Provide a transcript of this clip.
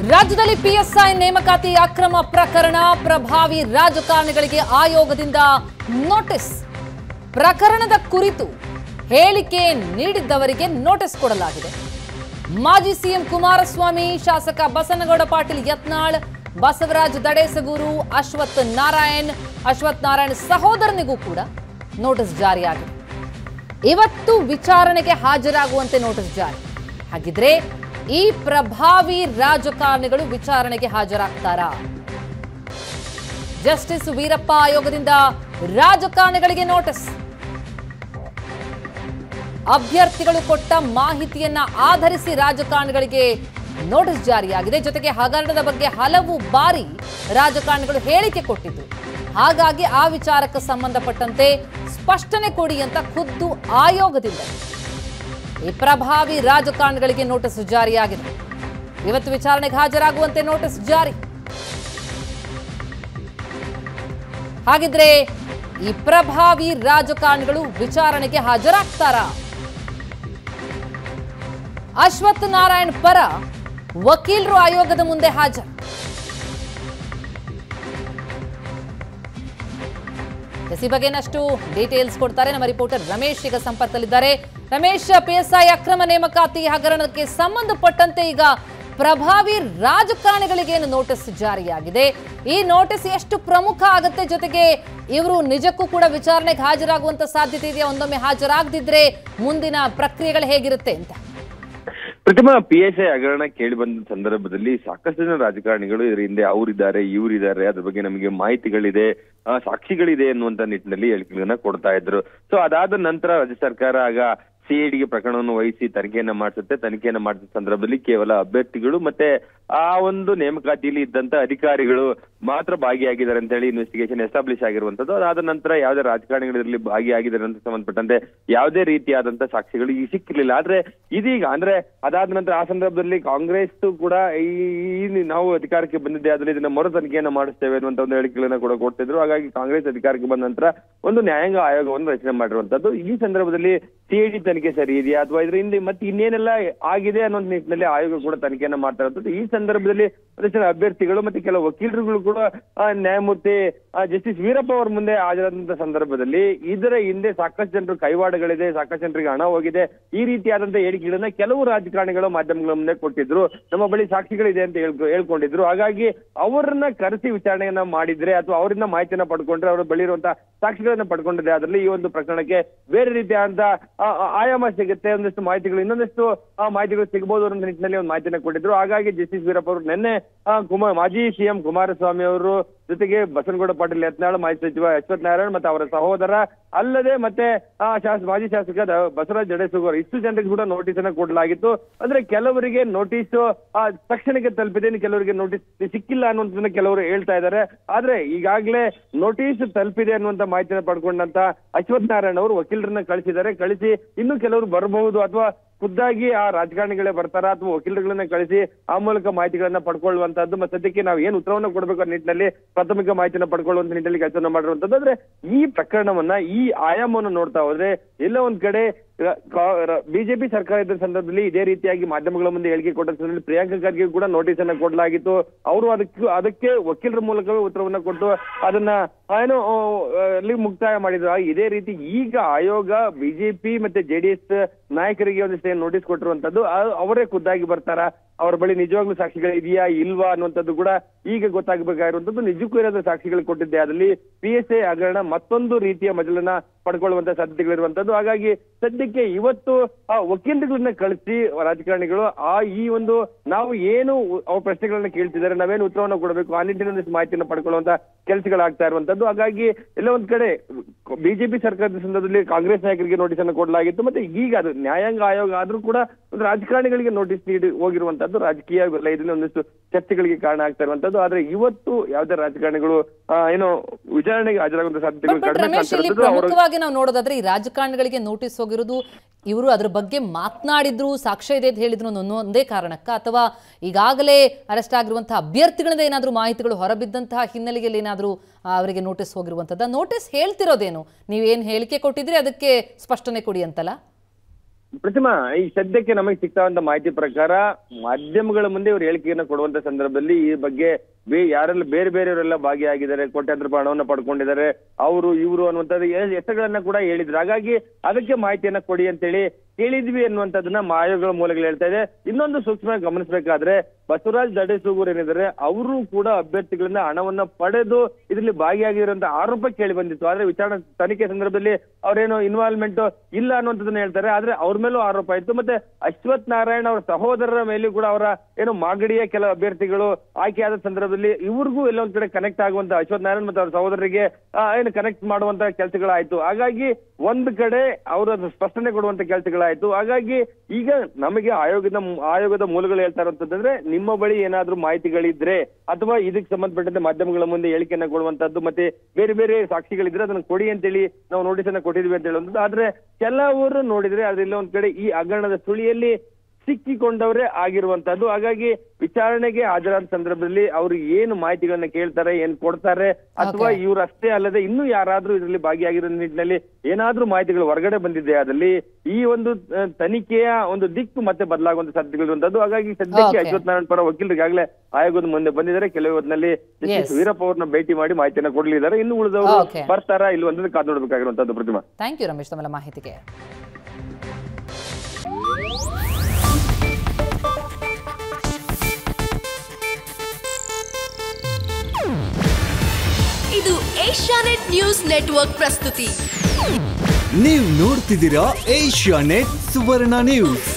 ರಾಜ್ಯದಲ್ಲಿ ಪಿಎಸ್ಐ ನೇಮಕಾತಿ ಅಕ್ರಮ ಪ್ರಕರಣ ಪ್ರಭಾವಿ ರಾಜಕಾರಣಿಗಳಿಗೆ ಆಯೋಗದಿಂದ ನೋಟಿಸ್ ಪ್ರಕರಣದ ಕುರಿತು ಹೇಳಿಕೆ ನೀಡಿದ್ದವರಿಗೆ ನೋಟಿಸ್ ಕೊಡಲಾಗಿದೆ ಮಾಜಿ ಸಿಎಂ ಕುಮಾರಸ್ವಾಮಿ ಶಾಸಕ ಬಸನಗೌಡ ಪಾಟೀಲ್ ಯತ್ನಾಳ್ ಬಸವರಾಜ್ ದಡೇಸಗೂರು ಅಶ್ವಥ್ ನಾರಾಯಣ್ ಅಶ್ವಥ್ ನಾರಾಯಣ್ ಸಹೋದರನಿಗೂ ಕೂಡ ನೋಟಿಸ್ ಜಾರಿಯಾಗಿದೆ ಇವತ್ತು ವಿಚಾರಣೆಗೆ ಹಾಜರಾಗುವಂತೆ ನೋಟಿಸ್ ಜಾರಿ ಹಾಗಿದ್ರೆ ಈ ಪ್ರಭಾವಿ ರಾಜಕಾರಣಿಗಳು ವಿಚಾರಣೆಗೆ ಹಾಜರಾಗ್ತಾರಾ ಜಸ್ಟಿಸ್ ವೀರಪ್ಪ ಆಯೋಗದಿಂದ ರಾಜಕಾರಣಿಗಳಿಗೆ ನೋಟಿಸ್ ಅಭ್ಯರ್ಥಿಗಳು ಕೊಟ್ಟ ಮಾಹಿತಿಯನ್ನ ಆಧರಿಸಿ ರಾಜಕಾರಣಿಗಳಿಗೆ ನೋಟಿಸ್ ಜಾರಿಯಾಗಿದೆ ಜೊತೆಗೆ ಹಗರಣದ ಬಗ್ಗೆ ಹಲವು ಬಾರಿ ರಾಜಕಾರಣಿಗಳು ಹೇಳಿಕೆ ಕೊಟ್ಟಿದ್ದು ಹಾಗಾಗಿ ಆ ವಿಚಾರಕ್ಕೆ ಸಂಬಂಧಪಟ್ಟಂತೆ ಸ್ಪಷ್ಟನೆ ಕೊಡಿ ಅಂತ ಖುದ್ದು ಆಯೋಗದಿಂದ ಈ ಪ್ರಭಾವಿ ರಾಜಕಾರಣಿಗಳಿಗೆ ನೋಟಿಸ್ ಜಾರಿಯಾಗಿದೆ ಇವತ್ತು ವಿಚಾರಣೆಗೆ ಹಾಜರಾಗುವಂತೆ ನೋಟಿಸ್ ಜಾರಿ ಹಾಗಿದ್ರೆ ಈ ಪ್ರಭಾವಿ ರಾಜಕಾರಣಿಗಳು ವಿಚಾರಣೆಗೆ ಹಾಜರಾಗ್ತಾರಾ ಅಶ್ವಥ್ ನಾರಾಯಣ್ ಪರ ವಕೀಲರು ಆಯೋಗದ ಮುಂದೆ ಹಾಜರು ಎಸ್ ಈ ಬಗ್ಗೆನಷ್ಟು ಡೀಟೇಲ್ಸ್ ಕೊಡ್ತಾರೆ ನಮ್ಮ ರಿಪೋರ್ಟರ್ ರಮೇಶ್ ಈಗ ಸಂಪರ್ಕದಲ್ಲಿದ್ದಾರೆ ರಮೇಶ್ ಪಿಎಸ್ಐ ಅಕ್ರಮ ನೇಮಕಾತಿ ಹಗರಣಕ್ಕೆ ಸಂಬಂಧಪಟ್ಟಂತೆ ಈಗ ಪ್ರಭಾವಿ ರಾಜಕಾರಣಿಗಳಿಗೆ ಏನು ನೋಟಿಸ್ ಜಾರಿಯಾಗಿದೆ ಈ ನೋಟಿಸ್ ಎಷ್ಟು ಪ್ರಮುಖ ಆಗುತ್ತೆ ಜೊತೆಗೆ ಇವರು ನಿಜಕ್ಕೂ ಕೂಡ ವಿಚಾರಣೆಗೆ ಹಾಜರಾಗುವಂತ ಸಾಧ್ಯತೆ ಇದೆಯಾ ಒಂದೊಮ್ಮೆ ಹಾಜರಾಗದಿದ್ರೆ ಮುಂದಿನ ಪ್ರಕ್ರಿಯೆಗಳು ಹೇಗಿರುತ್ತೆ ಅಂತ ಪ್ರಥಮ ಪಿ ಎಸ್ ಐ ಹಗರಣ ಕೇಳಿ ಬಂದ ಸಂದರ್ಭದಲ್ಲಿ ಸಾಕಷ್ಟು ಜನ ರಾಜಕಾರಣಿಗಳು ಇದರ ಹಿಂದೆ ಅವರಿದ್ದಾರೆ ಇವರಿದ್ದಾರೆ ಅದ್ರ ಬಗ್ಗೆ ನಮಗೆ ಮಾಹಿತಿಗಳಿದೆ ಆ, ಸಾಕ್ಷಿಗಳಿದೆ ಅನ್ನುವಂತ ನಿಟ್ಟಿನಲ್ಲಿ ಹೇಳಿಕೆಗಳನ್ನ ಕೊಡ್ತಾ ಇದ್ರು ಸೊ ಅದಾದ ನಂತರ ರಾಜ್ಯ ಸರ್ಕಾರ ಆಗ ಸಿಐಡಿಗೆ ಪ್ರಕರಣವನ್ನು ವಹಿಸಿ ತನಿಖೆಯನ್ನ ಮಾಡಿಸುತ್ತೆ ತನಿಖೆಯನ್ನ ಮಾಡಿದ ಸಂದರ್ಭದಲ್ಲಿ ಕೇವಲ ಅಭ್ಯರ್ಥಿಗಳು ಮತ್ತೆ ಆ ಒಂದು ನೇಮಕಾತಿಯಲ್ಲಿ ಇದ್ದಂತ ಅಧಿಕಾರಿಗಳು ಮಾತ್ರ ಭಾಗಿಯಾಗಿದ್ದಾರೆ ಅಂತ ಹೇಳಿ ಇನ್ವೆಸ್ಟಿಗೇಷನ್ ಎಸ್ಟಾಬ್ಲಿಷ್ ಆಗಿರುವಂತದ್ದು ಅದಾದ ನಂತರ ಯಾವುದೇ ರಾಜಕಾರಣಿಗಳಲ್ಲಿ ಭಾಗಿಯಾಗಿದ್ದಾರೆ ಅಂತ ಸಂಬಂಧಪಟ್ಟಂತೆ ಯಾವುದೇ ರೀತಿಯಾದಂತ ಸಾಕ್ಷಿಗಳು ಈ ಸಿಕ್ಕಿರ್ಲಿಲ್ಲ ಆದ್ರೆ ಇದೀಗ ಅಂದ್ರೆ ಅದಾದ ನಂತರ ಆ ಸಂದರ್ಭದಲ್ಲಿ ಕಾಂಗ್ರೆಸ್ ಕೂಡ ಈ ಈ ನಾವು ಅಧಿಕಾರಕ್ಕೆ ಬಂದಿದ್ದೆ ಆದ್ರೆ ಇದನ್ನ ಮರು ತನಿಖೆಯನ್ನ ಮಾಡಿಸ್ತೇವೆ ಅನ್ನುವಂತ ಒಂದು ಹೇಳಿಕೆಗಳನ್ನ ಕೂಡ ಕೊಡ್ತಿದ್ರು ಹಾಗಾಗಿ ಕಾಂಗ್ರೆಸ್ ಅಧಿಕಾರಕ್ಕೆ ಬಂದ ನಂತರ ಒಂದು ನ್ಯಾಯಾಂಗ ಆಯೋಗವನ್ನು ರಚನೆ ಮಾಡಿರುವಂತದ್ದು ಈ ಸಂದರ್ಭದಲ್ಲಿ ಸಿಐಡಿ ತನಿಖೆ ಸರಿ ಇದೆಯಾ ಅಥವಾ ಇದ್ರ ಹಿಂದೆ ಮತ್ತೆ ಇನ್ನೇನೆಲ್ಲ ಆಗಿದೆ ಅನ್ನೋ ನಿಟ್ಟಿನಲ್ಲಿ ಆಯೋಗ ಕೂಡ ತನಿಖೆಯನ್ನ ಮಾಡ್ತಾ ಇರುವಂತದ್ದು ಈ ಸಂದರ್ಭದಲ್ಲಿ ಒಂದಷ್ಟು ಜನ ಅಭ್ಯರ್ಥಿಗಳು ಮತ್ತೆ ಕೆಲವು ವಕೀಲರುಗಳು ಕೂಡ ಆ, ನ್ಯಾಯಮೂರ್ತಿ ಜಸ್ಟಿಸ್ ವೀರಪ್ಪ ಅವರ ಮುಂದೆ ಹಾಜರಾದಂತ ಸಂದರ್ಭದಲ್ಲಿ ಇದರ ಹಿಂದೆ ಸಾಕಷ್ಟು ಜನರು ಕೈವಾಡಗಳಿದೆ ಸಾಕಷ್ಟು ಜನರಿಗೆ ಹಣ ಹೋಗಿದೆ ಈ ರೀತಿಯಾದಂತ ಹೇಳಿಕೆಗಳನ್ನ ಕೆಲವು ರಾಜಕಾರಣಿಗಳು ಮಾಧ್ಯಮಗಳ ಮುಂದೆ ಕೊಟ್ಟಿದ್ರು ನಮ್ಮ ಬಳಿ ಸಾಕ್ಷಿಗಳಿದೆ ಅಂತ ಹೇಳ್ಕೊ ಹೇಳ್ಕೊಂಡಿದ್ರು ಹಾಗಾಗಿ ಅವರನ್ನ ಕರೆಸಿ ವಿಚಾರಣೆಯನ್ನ ಮಾಡಿದ್ರೆ ಅಥವಾ ಅವರಿಂದ ಮಾಹಿತಿಯನ್ನ ಪಡ್ಕೊಂಡ್ರೆ ಅವರ ಬಳಿ ಇರುವಂತಹ ಸಾಕ್ಷಿಗಳನ್ನ ಪಡ್ಕೊಂಡಿದ್ರೆ ಅದರಲ್ಲಿ ಈ ಒಂದು ಪ್ರಕರಣಕ್ಕೆ ಬೇರೆ ರೀತಿಯಾದಂತ ಆ, ಆ, ಆಯಾಮ ಸಿಗುತ್ತೆ ಒಂದಷ್ಟು ಮಾಹಿತಿಗಳು ಇನ್ನೊಂದಷ್ಟು ಆ ಮಾಹಿತಿಗಳು ಸಿಗಬಹುದು ಅನ್ನೋ ನಿಟ್ಟಿನಲ್ಲಿ ಒಂದು ಮಾಹಿತಿಯನ್ನ ಕೊಟ್ಟಿದ್ರು ಹಾಗಾಗಿ ಜಸ್ಟಿಸ್ ವೀರಪ್ಪ ಅವರು ನಿನ್ನೆ ಆ, ಕುಮಾರ್ ಮಾಜಿ ಸಿಎಂ ಕುಮಾರಸ್ವಾಮಿ ಅವರು ಜೊತೆಗೆ ಬಸನಗೌಡ ಪಾಟೀಲ್ ಯತ್ನಾಳ್ ಮಾಜಿ ಸಚಿವ ಅಶ್ವಥ್ ನಾರಾಯಣ್ ಮತ್ತೆ ಅವರ ಸಹೋದರ ಅಲ್ಲದೆ ಮತ್ತೆ ಆ ಶಾಸ ಮಾಜಿ ಶಾಸಕ ದ- ಬಸವರಾಜ್ ಜಡೇಸುಗೌರ್ ಇಷ್ಟು ಜನರಿಗೆ ಕೂಡ ನೋಟಿಸ್ ಅನ್ನ ಕೊಡಲಾಗಿತ್ತು ಅಂದ್ರೆ ಕೆಲವರಿಗೆ ನೋಟಿಸ್ ತಕ್ಷಣಕ್ಕೆ ತಲುಪಿದೆ ಇನ್ನು ಕೆಲವರಿಗೆ ನೋಟಿಸ್ ಸಿಕ್ಕಿಲ್ಲ ಅನ್ನುವಂಥದ್ದನ್ನ ಕೆಲವರು ಹೇಳ್ತಾ ಇದ್ದಾರೆ ಆದ್ರೆ ಈಗಾಗಲೇ ನೋಟಿಸ್ ತಲುಪಿದೆ ಅನ್ನುವಂತ ಮಾಹಿತಿನ ಪಡ್ಕೊಂಡಂತ ಅಶ್ವಥ್ ನಾರಾಯಣ್ ಅವರು ವಕೀಲರನ್ನ ಕಳಿಸಿದ್ದಾರೆ ಕಳಿಸಿ ಇನ್ನು ಕೆಲವರು ಬರಬಹುದು ಅಥವಾ ಖುದ್ದಾಗಿ ಆ ರಾಜಕಾರಣಿಗಳೇ ಬರ್ತಾರಾ ಅಥವಾ ವಕೀಲರುಗಳನ್ನ ಕಳಿಸಿ ಆ ಮೂಲಕ ಮಾಹಿತಿಗಳನ್ನ ಪಡ್ಕೊಳ್ಳುವಂತದ್ದು ಮತ್ತೆ ಸದ್ಯಕ್ಕೆ ನಾವು ಏನ್ ಉತ್ತರವನ್ನ ಕೊಡಬೇಕು ಅನ್ನೋ ನಿಟ್ಟಿನಲ್ಲಿ ಪ್ರಾಥಮಿಕ ಮಾಹಿತಿನ ಪಡ್ಕೊಳ್ಳುವಂತ ನಿಟ್ಟಿನಲ್ಲಿ ಕೆಲಸವನ್ನ ಮಾಡಿರುವಂತದ್ದು ಅಂದ್ರೆ ಈ ಪ್ರಕರಣವನ್ನ ಈ ಆಯಾಮವನ್ನು ನೋಡ್ತಾ ಹೋದ್ರೆ ಎಲ್ಲ ಒಂದ್ ಕಡೆ ಬಿಜೆಪಿ ಸರ್ಕಾರ ಇದ್ದ ಸಂದರ್ಭದಲ್ಲಿ ಇದೇ ರೀತಿಯಾಗಿ ಮಾಧ್ಯಮಗಳ ಮುಂದೆ ಹೇಳಿಕೆ ಕೊಟ್ಟ ಸಂದರ್ಭದಲ್ಲಿ ಪ್ರಿಯಾಂಕಾ ಖರ್ಗೆ ಕೂಡ ನೋಟಿಸ್ ಅನ್ನ ಕೊಡಲಾಗಿತ್ತು ಅವರು ಅದಕ್ಕೆ ಅದಕ್ಕೆ ವಕೀಲರ ಮೂಲಕವೇ ಉತ್ತರವನ್ನ ಕೊಟ್ಟು ಅದನ್ನ ಏನು ಆ, ಅಲ್ಲಿ ಮುಕ್ತಾಯ ಮಾಡಿದ್ರು ಆ, ಇದೇ ರೀತಿ ಈಗ ಆಯೋಗ ಬಿಜೆಪಿ ಮತ್ತೆ ಜೆಡಿಎಸ್ ನಾಯಕರಿಗೆ ಒಂದಿಷ್ಟು ಏನ್ ನೋಟಿಸ್ ಕೊಟ್ಟಿರುವಂತದ್ದು ಆ- ಅವರೇ ಖುದ್ದಾಗಿ ಬರ್ತಾರ ಅವ್ರ ಬಳಿ ನಿಜವಾಗ್ಲೂ ಸಾಕ್ಷಿಗಳು ಇದೆಯಾ ಇಲ್ವಾ ಅನ್ನುವಂಥದ್ದು ಕೂಡ ಈಗ ಗೊತ್ತಾಗಬೇಕಾಗಿರುವಂತದ್ದು ನಿಜಕ್ಕೂ ಇರೋದ್ರ ಸಾಕ್ಷಿಗಳು ಕೊಟ್ಟಿದ್ದೆ ಅದರಲ್ಲಿ ಪಿ ಎಸ್ ಐ ಹಗರಣ ಮತ್ತೊಂದು ರೀತಿಯ ಮಜಲನ್ನ ಪಡ್ಕೊಳ್ಳುವಂತ ಸಾಧ್ಯತೆಗಳಿರುವಂತದ್ದು ಹಾಗಾಗಿ ಸದ್ಯಕ್ಕೆ ಇವತ್ತು ಆ ವಕೀಲರುಗಳನ್ನ ಕಳಿಸಿ ರಾಜಕಾರಣಿಗಳು ಆ ಈ ಒಂದು ನಾವು ಏನು ಅವ್ರ ಪ್ರಶ್ನೆಗಳನ್ನ ಕೇಳ್ತಿದ್ದಾರೆ ನಾವೇನು ಉತ್ತರವನ್ನ ಕೊಡಬೇಕು ಆ ನಿಟ್ಟಿನಲ್ಲಿ ಮಾಹಿತಿಯನ್ನು ಪಡ್ಕೊಳ್ಳುವಂತ ಕೆಲಸಗಳಾಗ್ತಾ ಇರುವಂತದ್ದು ಹಾಗಾಗಿ ಎಲ್ಲ ಒಂದ್ ಕಡೆ ಬಿಜೆಪಿ ಸರ್ಕಾರದ ಸಂದರ್ಭದಲ್ಲಿ ಕಾಂಗ್ರೆಸ್ ನಾಯಕರಿಗೆ ನೋಟಿಸ್ ಅನ್ನು ಕೊಡಲಾಗಿತ್ತು ಮತ್ತೆ ಈಗ ಅದು ನ್ಯಾಯಾಂಗ ಆಯೋಗ ಆದ್ರೂ ಕೂಡ ಒಂದು ರಾಜಕಾರಣಿಗಳಿಗೆ ನೋಟಿಸ್ ನೀಡಿ ಹೋಗಿರುವಂತದ್ದು ರಾಜಕೀಯ ವಲಯದಲ್ಲಿ ಒಂದಿಷ್ಟು ಚರ್ಚೆಗಳಿಗೆ ಕಾರಣ ಆಗ್ತಾ ಇರುವಂತದ್ದು ಆದ್ರೆ ಇವತ್ತು ಯಾವುದೇ ರಾಜಕಾರಣಿಗಳು ಆ, ಏನೋ ವಿಚಾರಣೆಗೆ ಹಾಜರಾಗುವಂತ ಸಾಧ್ಯತೆಗಳು ಬಟ್ ಕಡಿಮೆ ರಮೇಶ್ ಇಲ್ಲಿ ಕಾಣ್ತಾ ಇರೋದು ಅವರ ಪ್ರಮುಖವಾಗಿ ನಾವು ನೋಡೋದಾದ್ರೆ ಈ ರಾಜಕಾರಣಿಗಳಿಗೆ ನೋಟಿಸ್ ಹೋಗಿರೋದು ಇವರು ಅದ್ರ ಬಗ್ಗೆ ಮಾತನಾಡಿದ್ರು ಸಾಕ್ಷ್ಯ ಇದೆ ಅಂತ ಹೇಳಿದ್ರು ಅನ್ನೋ ಒಂದೇ ಕಾರಣಕ್ಕ ಅಥವಾ ಈಗಾಗಲೇ ಅರೆಸ್ಟ್ ಆಗಿರುವಂತಹ ಅಭ್ಯರ್ಥಿಗಳಿಂದ ಏನಾದರೂ ಮಾಹಿತಿಗಳು ಹೊರಬಿದ್ದಂತಹ ಹಿನ್ನೆಲೆಯಲ್ಲಿ ಏನಾದರೂ ಅವರಿಗೆ ನೋಟಿಸ್ ಹೋಗಿರುವಂಥದ್ದು ನೋಟಿಸ್ ಹೇಳ್ತಿರೋದೇನು ನೀವೇನು ಹೇಳಿಕೆ ಕೊಟ್ಟಿದ್ರಿ ಅದಕ್ಕೆ ಸ್ಪಷ್ಟನೆ ಕೊಡಿ ಅಂತಲ್ಲ ಪ್ರತಿಮಾ ಈ ಸದ್ಯಕ್ಕೆ ನಮಗೆ ಸಿಗ್ತಾವಂತ ಮಾಹಿತಿ ಪ್ರಕಾರ ಮಾಧ್ಯಮಗಳ ಮುಂದೆ ಇವರು ಹೇಳಿಕೆಯನ್ನ ಕೊಡುವಂತ ಸಂದರ್ಭದಲ್ಲಿ ಈ ಬಗ್ಗೆ ಬೇ ಯಾರೆಲ್ಲ ಬೇರೆ ಬೇರೆಯವರೆಲ್ಲ ಭಾಗಿಯಾಗಿದ್ದಾರೆ ಕೋಟ್ಯಾಂತರ ರೂಪಾಯಿ ಹಣವನ್ನ ಪಡ್ಕೊಂಡಿದ್ದಾರೆ ಅವರು ಇವರು ಅನ್ನುವಂಥದ್ದು ಎ- ಹೆಸರುಗಳನ್ನ ಕೂಡ ಹೇಳಿದ್ರು ಹಾಗಾಗಿ ಅದಕ್ಕೆ ಮಾಹಿತಿಯನ್ನ ಕೊಡಿ ಅಂತೇಳಿ ಕೇಳಿದ್ವಿ ಅನ್ನುವಂಥದ್ದನ್ನ ಮಾ- ಆಯೋಗಗಳ ಮೂಲಗಳು ಹೇಳ್ತಾ ಇದೆ ಇನ್ನೊಂದು ಸೂಕ್ಷ್ಮ ಗಮನಿಸಬೇಕಾದ್ರೆ ಬಸವರಾಜ್ ದಡೇಸೂಗೂರ್ ಏನಿದ್ದಾರೆ ಅವರು ಕೂಡ ಅಭ್ಯರ್ಥಿಗಳಿಂದ ಹಣವನ್ನ ಪಡೆದು ಇದರಲ್ಲಿ ಭಾಗಿಯಾಗಿರುವಂತ ಆರೋಪ ಕೇಳಿ ಬಂದಿತ್ತು ಆದ್ರೆ ವಿಚಾರಣೆ ತನಿಖೆ ಸಂದರ್ಭದಲ್ಲಿ ಅವರೇನು ಇನ್ವಾಲ್ವ್ಮೆಂಟ್ ಇಲ್ಲ ಅನ್ನುವಂಥದ್ದನ್ನ ಹೇಳ್ತಾರೆ ಆದ್ರೆ ಅವ್ರ ಮೇಲೂ ಆರೋಪ ಇತ್ತು ಮತ್ತೆ ಅಶ್ವಥ್ ನಾರಾಯಣ್ ಅವರ ಸಹೋದರರ ಮೇಲೂ ಕೂಡ ಅವರ ಏನು ಮಾಗಡಿಯ ಕೆಲವು ಅಭ್ಯರ್ಥಿಗಳು ಆಯ್ಕೆಯಾದ ಸಂದರ್ಭದಲ್ಲಿ ಇವ್ರಿಗೂ ಎಲ್ಲೊಂದ್ ಕಡೆ ಕನೆಕ್ಟ್ ಆಗುವಂತ ಅಶ್ವಥ್ ನಾರಾಯಣ್ ಮತ್ತೆ ಅವ್ರ ಸಹೋದರರಿಗೆ ಆ, ಏನು ಕನೆಕ್ಟ್ ಮಾಡುವಂತ ಕೆಲಸಗಳಾಯ್ತು ಹಾಗಾಗಿ ಒಂದ್ ಕಡೆ ಅವರ ಸ್ಪಷ್ಟನೆ ಕೊಡುವಂತ ಕೆಲಸಗಳಾಯ್ತು ಹಾಗಾಗಿ ಈಗ ನಮಗೆ ಆಯೋಗದ ಆಯೋಗದ ಮೂಲಗಳು ಹೇಳ್ತಾ ಇರುವಂತಂದ್ರೆ ನಿಮ್ಮ ಬಳಿ ಏನಾದ್ರೂ ಮಾಹಿತಿಗಳಿದ್ರೆ ಅಥವಾ ಇದಕ್ಕೆ ಸಂಬಂಧಪಟ್ಟಂತೆ ಮಾಧ್ಯಮಗಳ ಮುಂದೆ ಹೇಳಿಕೆಯನ್ನ ಕೊಡುವಂತದ್ದು ಮತ್ತೆ ಬೇರೆ ಬೇರೆ ಸಾಕ್ಷಿಗಳಿದ್ರೆ ಅದನ್ನ ಕೊಡಿ ಅಂತೇಳಿ ನಾವು ನೋಟಿಸ್ ಅನ್ನ ಕೊಟ್ಟಿದ್ವಿ ಅಂತ ಹೇಳುವಂಥದ್ದು ಆದ್ರೆ ಕೆಲವರು ನೋಡಿದ್ರೆ ಅದ್ರಲ್ಲಿ ಒಂದ್ ಕಡೆ ಈ ಹಗರಣದ ಸುಳಿಯಲ್ಲಿ ಸಿಕ್ಕಿಕೊಂಡವರೇ ಆಗಿರುವಂತದ್ದು ಹಾಗಾಗಿ ವಿಚಾರಣೆಗೆ ಹಾಜರಾದ ಸಂದರ್ಭದಲ್ಲಿ ಅವರು ಏನು ಮಾಹಿತಿಗಳನ್ನ ಕೇಳ್ತಾರೆ ಏನ್ ಕೊಡ್ತಾರೆ ಅಥವಾ Okay. ಇವ್ರು ಅಷ್ಟೇ ಅಲ್ಲದೆ ಇನ್ನೂ ಯಾರಾದ್ರೂ ಇದರಲ್ಲಿ ಭಾಗಿಯಾಗಿರೋ ನಿಟ್ಟಿನಲ್ಲಿ ಏನಾದ್ರೂ ಮಾಹಿತಿಗಳು ಹೊರಗಡೆ ಬಂದಿದೆ ಅದಲ್ಲಿ ಈ ಒಂದು ಆ, ತನಿಖೆಯ ಒಂದು ದಿಕ್ಕು ಮತ್ತೆ ಬದಲಾಗುವಂತ ಸಾಧ್ಯತೆಗಳಿರುವಂತದ್ದು ಹಾಗಾಗಿ ಸದ್ಯಕ್ಕೆ Okay. ಅಶ್ವಥ್ ನಾರಾಯಣ್ ಪರ ವಕೀಲರು ಈಗಾಗಲೇ ಆಯೋಗದ ಮುಂದೆ ಬಂದಿದ್ದಾರೆ ಕೆಲವು ಹೊತ್ತಿನಲ್ಲಿ Yes. ಜಸ್ಟಿಸ್ ವೀರಪ್ಪ ಅವ್ರನ್ನ ಭೇಟಿ ಮಾಡಿ ಮಾಹಿತಿಯನ್ನ ಕೊಡ್ಲಿದ್ದಾರೆ ಇನ್ನು ಉಳಿದವರು Okay. ಬರ್ತಾರಾ ಇಲ್ವ ಅಂತ ಕಾದು ನೋಡ್ಬೇಕಾಗಿರುವಂತದ್ದು ಪ್ರತಿಮಾ ಥ್ಯಾಂಕ್ ಯು ರಮೇಶ್ ತಮ್ಮೆಲ್ಲ ಮಾಹಿತಿಗೆ ಇದು ಏಷ್ಯಾನೆಟ್ ನ್ಯೂಸ್ ನೆಟ್ವರ್ಕ್ ಪ್ರಸ್ತುತಿ ನೀವು ನೋಡ್ತಿದ್ದೀರಾ ಏಷ್ಯಾ ನೆಟ್ ಸುವರ್ಣ ನ್ಯೂಸ್